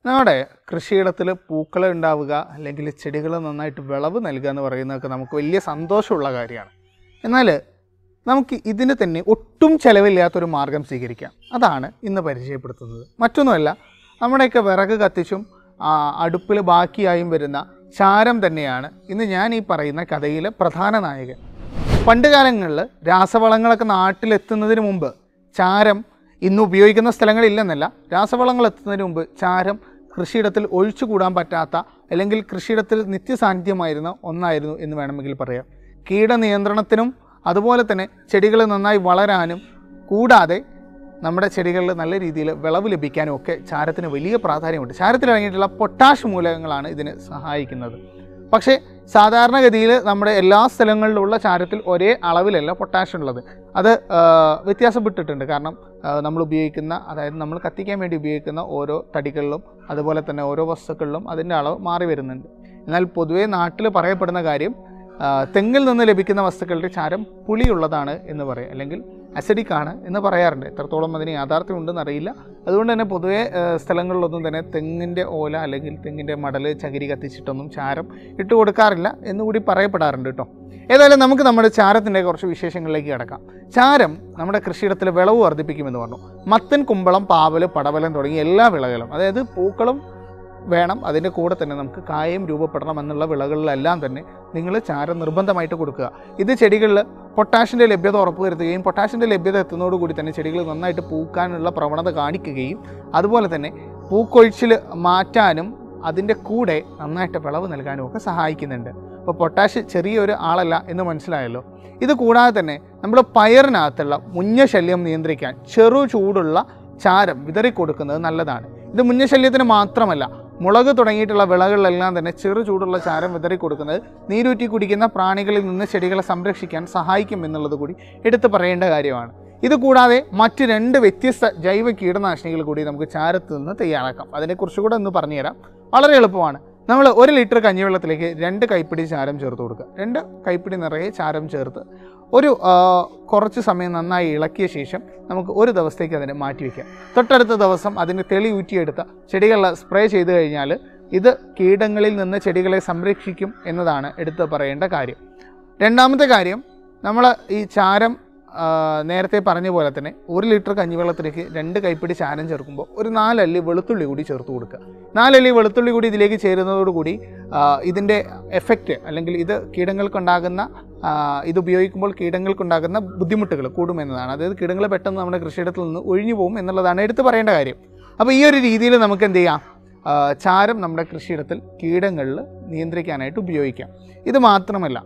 നമ്മുടെ കൃഷിയിടത്തിൽ പൂക്കൾ ഉണ്ടാവുക അല്ലെങ്കിൽ ചെടികൾ നന്നായിട്ട് വിളവ് നൽകുക എന്ന് പറയുന്നതൊക്കെ നമുക്ക് വലിയ സന്തോഷമുള്ള കാര്യമാണ് എന്നാൽ നമുക്ക് ഇതിന് തന്നെ ഒട്ടും ചിലവില്ലാത്തൊരു മാർഗം സ്വീകരിക്കാം അതാണ് ഇന്ന് പരിചയപ്പെടുത്തുന്നത് മറ്റൊന്നുമല്ല നമ്മുടെയൊക്കെ വിറക് കത്തിച്ചും ആ, അടുപ്പിൽ ബാക്കിയായും വരുന്ന ചാരം തന്നെയാണ് ഇന്ന് ഞാൻ ഈ പറയുന്ന കഥയിലെ പ്രധാന നായകൻ പണ്ട് കാലങ്ങളിൽ രാസവളങ്ങളൊക്കെ നാട്ടിലെത്തുന്നതിന് മുമ്പ് ചാരം ഇന്ന് ഉപയോഗിക്കുന്ന സ്ഥലങ്ങളില്ലെന്നല്ല രാസവളങ്ങൾ എത്തുന്നതിന് മുമ്പ് ചാരം കൃഷിയിടത്തിൽ ഒഴിച്ചുകൂടാൻ പറ്റാത്ത അല്ലെങ്കിൽ കൃഷിയിടത്തിൽ നിത്യസാന്നിധ്യമായിരുന്ന ഒന്നായിരുന്നു എന്ന് വേണമെങ്കിൽ പറയാം കീടനിയന്ത്രണത്തിനും അതുപോലെ തന്നെ ചെടികൾ നന്നായി വളരാനും കൂടാതെ നമ്മുടെ ചെടികളിൽ നല്ല രീതിയിൽ വിളവ് ലഭിക്കാനും ഒക്കെ ചാരത്തിന് വലിയ പ്രാധാന്യമുണ്ട് ചാരത്തിൽ അടങ്ങിയിട്ടുള്ള പൊട്ടാഷ് മൂലകങ്ങളാണ് ഇതിന് സഹായിക്കുന്നത് പക്ഷേ സാധാരണഗതിയിൽ നമ്മുടെ എല്ലാ സ്ഥലങ്ങളിലുള്ള ചാരത്തിൽ ഒരേ അളവിലല്ല പൊട്ടാഷ് ഉള്ളത് അത് ആ, വ്യത്യാസപ്പെട്ടിട്ടുണ്ട് കാരണം ആ, നമ്മൾ ഉപയോഗിക്കുന്ന അതായത് നമ്മൾ കത്തിക്കാൻ വേണ്ടി ഉപയോഗിക്കുന്ന ഓരോ തടികളിലും അതുപോലെ തന്നെ ഓരോ വസ്തുക്കളിലും അതിൻ്റെ അളവ് മാറി വരുന്നുണ്ട് എന്നാൽ പൊതുവേ നാട്ടിൽ പറയപ്പെടുന്ന കാര്യം ആ, തെങ്ങിൽ നിന്ന് ലഭിക്കുന്ന വസ്തുക്കളുടെ ചാരം പുളിയുള്ളതാണ് എന്ന് പറയും അല്ലെങ്കിൽ അസിഡിക് ആണ് എന്ന് പറയാറുണ്ട് എത്രത്തോളം അതിന് യാഥാർത്ഥ്യം ഉണ്ടെന്ന് അറിയില്ല അതുകൊണ്ട് തന്നെ പൊതുവേ ആ, സ്ഥലങ്ങളിലൊന്നും തന്നെ തെങ്ങിൻ്റെ ഓല അല്ലെങ്കിൽ തെങ്ങിൻ്റെ മടൽ ചകിരി കത്തിച്ചിട്ടൊന്നും ചാരം ഇട്ട് കൊടുക്കാറില്ല എന്നുകൂടി പറയപ്പെടാറുണ്ട് കേട്ടോ ഏതായാലും നമുക്ക് നമ്മുടെ ചാരത്തിൻ്റെ കുറച്ച് വിശേഷങ്ങളിലേക്ക് കിടക്കാം ചാരം നമ്മുടെ കൃഷിയിടത്തിൽ വിളവ് വർദ്ധിപ്പിക്കുമെന്ന് പറഞ്ഞു മത്തൻ കുമ്പളം പാവല് പടവലം തുടങ്ങിയ എല്ലാ വിളകളും അതായത് പൂക്കളും വേണം അതിൻ്റെ കൂടെ തന്നെ നമുക്ക് കായം രൂപപ്പെടണം എന്നുള്ള വിളകളിലെല്ലാം തന്നെ നിങ്ങൾ ചാരം നിർബന്ധമായിട്ട് കൊടുക്കുക ഇത് ചെടികളിൽ പൊട്ടാഷിൻ്റെ ലഭ്യത ഉറപ്പുവരുത്തുകയും പൊട്ടാഷിൻ്റെ ലഭ്യത എത്തുന്നതോടുകൂടി തന്നെ ചെടികൾ നന്നായിട്ട് പൂക്കാനുള്ള പ്രവണത കാണിക്കുകയും അതുപോലെ തന്നെ പൂക്കൊഴിച്ചിൽ മാറ്റാനും അതിൻ്റെ കൂടെ നന്നായിട്ട് വിളവ് നൽകാനും ഒക്കെ സഹായിക്കുന്നുണ്ട് അപ്പോൾ പൊട്ടാഷ് ചെറിയൊരു ആളല്ല എന്ന് മനസ്സിലായല്ലോ ഇത് കൂടാതെ തന്നെ നമ്മൾ പയറിനകത്തുള്ള മുഞ്ഞ ശല്യം നിയന്ത്രിക്കാൻ ചെറു ചൂടുള്ള ചാരം വിതറി കൊടുക്കുന്നത് നല്ലതാണ് ഇത് മുഞ്ഞ ശല്യത്തിന് മാത്രമല്ല മുളക് തുടങ്ങിയിട്ടുള്ള വിളകളിലെല്ലാം തന്നെ ചെറു ചൂടുള്ള ചാരം വിതറി കൊടുക്കുന്നത് നീരൂറ്റി കുടിക്കുന്ന പ്രാണികളിൽ നിന്ന് ചെടികളെ സംരക്ഷിക്കാൻ സഹായിക്കും എന്നുള്ളത് കൂടി എടുത്തു പറയേണ്ട കാര്യമാണ് ഇത് കൂടാതെ മറ്റ് രണ്ട് വ്യത്യസ്ത ജൈവ കീടനാശിനികൾ കൂടി നമുക്ക് ചാരത്ത് നിന്ന് തയ്യാറാക്കാം അതിനെക്കുറിച്ച് കൂടെ ഒന്ന് പറഞ്ഞുതരാം വളരെ എളുപ്പമാണ് നമ്മൾ ഒരു ലിറ്റർ കഞ്ഞിവെള്ളത്തിലേക്ക് രണ്ട് കൈപ്പിടി ചാരം ചേർത്ത് കൊടുക്കുക രണ്ട് കൈപ്പിടി നിറയെ ചാരം ചേർത്ത് ഒരു ആ, കുറച്ച് സമയം നന്നായി ഇളക്കിയ ശേഷം നമുക്ക് ഒരു ദിവസത്തേക്ക് അതിനെ മാറ്റി വയ്ക്കാം തൊട്ടടുത്ത ദിവസം അതിന് തെളി ഊറ്റിയെടുത്ത ചെടികളിൽ സ്പ്രേ ചെയ്ത് കഴിഞ്ഞാൽ ഇത് കീടങ്ങളിൽ നിന്ന് ചെടികളെ സംരക്ഷിക്കും എന്നതാണ് എടുത്ത് പറയേണ്ട കാര്യം രണ്ടാമത്തെ കാര്യം നമ്മൾ ഈ ചാരം ആ, നേരത്തെ പറഞ്ഞ പോലെ തന്നെ ഒരു ലിറ്റർ കഞ്ഞിവെള്ളത്തിലേക്ക് രണ്ട് കൈപ്പിടി ചാരം ചേർക്കുമ്പോൾ ഒരു നാലല്ലി വെളുത്തുള്ളി കൂടി ചേർത്ത് കൊടുക്കുക നാലല്ലി വെളുത്തുള്ളി കൂടി ഇതിലേക്ക് ചേരുന്നതോടുകൂടി ആ, ഇതിൻ്റെ എഫക്റ്റ് അല്ലെങ്കിൽ ഇത് കീടങ്ങൾക്കുണ്ടാകുന്ന ആ, ഇത് ഉപയോഗിക്കുമ്പോൾ കീടങ്ങൾക്കുണ്ടാകുന്ന ബുദ്ധിമുട്ടുകൾ കൂടുമെന്നതാണ് അതായത് കീടങ്ങൾ പെട്ടെന്ന് നമ്മുടെ കൃഷിയിടത്തിൽ നിന്ന് ഒഴിഞ്ഞു പോകും എന്നുള്ളതാണ് എടുത്തു പറയേണ്ട കാര്യം അപ്പോൾ ഈ ഒരു രീതിയിൽ നമുക്ക് എന്ത് ചെയ്യാം ആ, ചാരം നമ്മുടെ കൃഷിയിടത്തിൽ കീടങ്ങളിൽ നിയന്ത്രിക്കാനായിട്ട് ഉപയോഗിക്കാം ഇത് മാത്രമല്ല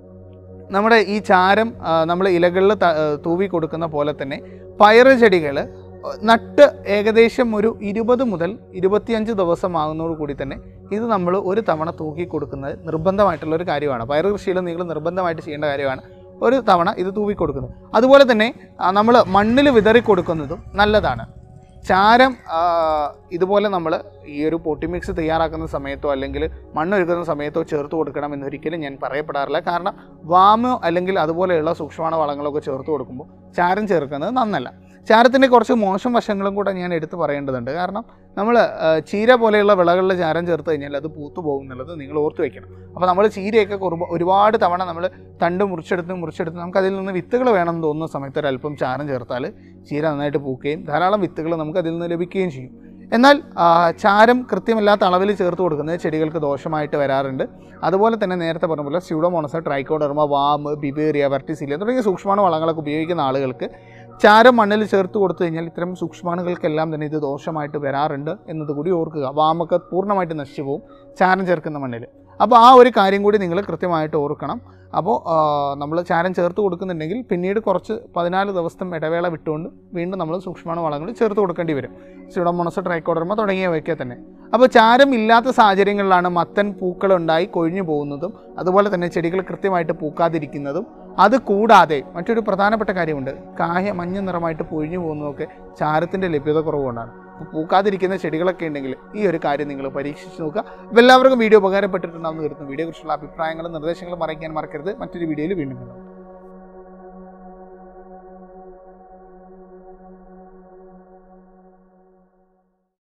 നമ്മുടെ ഈ ചാരം നമ്മൾ ഇലകളിൽ തൂവി കൊടുക്കുന്ന പോലെ തന്നെ പയറ് ചെടികൾ നട്ട് ഏകദേശം ഒരു ഇരുപത് മുതൽ ഇരുപത്തിയഞ്ച് ദിവസമാകുന്നതോട് കൂടി തന്നെ ഇത് നമ്മൾ ഒരു തവണ തൂക്കി കൊടുക്കുന്നത് നിർബന്ധമായിട്ടുള്ള ഒരു കാര്യമാണ് പയർ കൃഷിയിൽ നിങ്ങൾ നിർബന്ധമായിട്ട് ചെയ്യേണ്ട കാര്യമാണ് ഒരു തവണ ഇത് തൂവി കൊടുക്കുന്നത് അതുപോലെ തന്നെ നമ്മൾ മണ്ണിൽ വിതറി കൊടുക്കുന്നതും നല്ലതാണ് ചാരം ആ, ഇതുപോലെ നമ്മൾ ഈ ഒരു പൊട്ടി മിക്സ് തയ്യാറാക്കുന്ന സമയത്തോ അല്ലെങ്കിൽ മണ്ണൊരുക്കുന്ന സമയത്തോ ചേർത്ത് കൊടുക്കണം എന്നൊരിക്കലും ഞാൻ പറയപ്പെടാറില്ല കാരണം വാമോ അല്ലെങ്കിൽ അതുപോലെയുള്ള സൂക്ഷ്മാണ വളങ്ങളൊക്കെ ചേർത്ത് കൊടുക്കുമ്പോൾ ചാരം ചേർക്കുന്നത് നന്നല്ല ചാരത്തിൻ്റെ കുറച്ച് മോശം വശങ്ങളും കൂടെ ഞാൻ എടുത്ത് പറയേണ്ടതുണ്ട് കാരണം നമ്മൾ ചീര പോലെയുള്ള വിളകളിൽ ചാരം ചേർത്ത് കഴിഞ്ഞാൽ അത് പൂത്തു പോകും എന്നുള്ളത് നിങ്ങൾ ഓർത്ത് വെക്കണം അപ്പോൾ നമ്മൾ ചീരയൊക്കെ കുറുമ്പ ഒരുപാട് തവണ നമ്മൾ തണ്ട് മുറിച്ചെടുത്ത് മുറിച്ചെടുത്ത് നമുക്ക് അതിൽ നിന്ന് വിത്തുകൾ വേണമെന്ന് തോന്നുന്ന സമയത്ത് ഒരല്പം ചാരം ചേർത്താൽ ചീര നന്നായിട്ട് പൂക്കുകയും ധാരാളം വിത്തുകൾ നമുക്ക് അതിൽ നിന്ന് ലഭിക്കുകയും ചെയ്യും എന്നാൽ ആ, ചാരം കൃത്യമല്ലാത്ത അളവിൽ ചേർത്ത് കൊടുക്കുന്നത് ചെടികൾക്ക് ദോഷമായിട്ട് വരാറുണ്ട് അതുപോലെ തന്നെ നേരത്തെ പറഞ്ഞ പോലെ Pseudomonas Trichoderma VAM Beauveria Verticillium തുടങ്ങിയ സൂക്ഷ്മാണു വളങ്ങളൊക്കെ ഉപയോഗിക്കുന്ന ആളുകൾക്ക് ചാരം മണ്ണിൽ ചേർത്ത് കൊടുത്തു കഴിഞ്ഞാൽ ഇത്തരം സൂക്ഷ്മാണുകൾക്കെല്ലാം തന്നെ ഇത് ദോഷമായിട്ട് വരാറുണ്ട് എന്നതുകൂടി ഓർക്കുക വാമൊക്കെ പൂർണ്ണമായിട്ട് നശിച്ചു പോകും ചാരം ചേർക്കുന്ന മണ്ണിൽ അപ്പോൾ ആ ഒരു കാര്യം കൂടി നിങ്ങൾ കൃത്യമായിട്ട് ഓർക്കണം അപ്പോൾ നമ്മൾ ചാരം ചേർത്ത് കൊടുക്കുന്നുണ്ടെങ്കിൽ പിന്നീട് കുറച്ച് പതിനാല് ദിവസം ഇടവേള വിട്ടുകൊണ്ട് വീണ്ടും നമ്മൾ സൂക്ഷ്മാണു വളങ്ങൾ ചേർത്ത് കൊടുക്കേണ്ടി വരും സ്യൂഡോമോണസ് ട്രൈക്കോഡർമ തുടങ്ങിയവയൊക്കെ തന്നെ അപ്പോൾ ചാരം ഇല്ലാത്ത സാഹചര്യങ്ങളിലാണ് മത്തൻ പൂക്കളുണ്ടായി കൊഴിഞ്ഞു പോകുന്നതും അതുപോലെ തന്നെ ചെടികൾ കൃത്യമായിട്ട് പൂക്കാതിരിക്കുന്നതും അത് കൂടാതെ മറ്റൊരു പ്രധാനപ്പെട്ട കാര്യമുണ്ട് കായ മഞ്ഞ നിറമായിട്ട് പൊഴിഞ്ഞു പോകുന്നതൊക്കെ ചാരത്തിൻ്റെ ലഭ്യത കുറവുകൊണ്ടാണ് അപ്പോൾ പൂക്കാതിരിക്കുന്ന ചെടികളൊക്കെ ഉണ്ടെങ്കിൽ ഈ ഒരു കാര്യം നിങ്ങൾ പരീക്ഷിച്ച് നോക്കുക അപ്പോൾ എല്ലാവർക്കും വീഡിയോ ഉപകാരപ്പെട്ടിട്ടുണ്ടാകുന്ന കരുതുന്നു വീഡിയോ കുറിച്ചുള്ള അഭിപ്രായങ്ങളും നിർദ്ദേശങ്ങളും അറിയിക്കാൻ മറക്കരുത് മറ്റൊരു വീഡിയോയിൽ വീണ്ടും കാണാം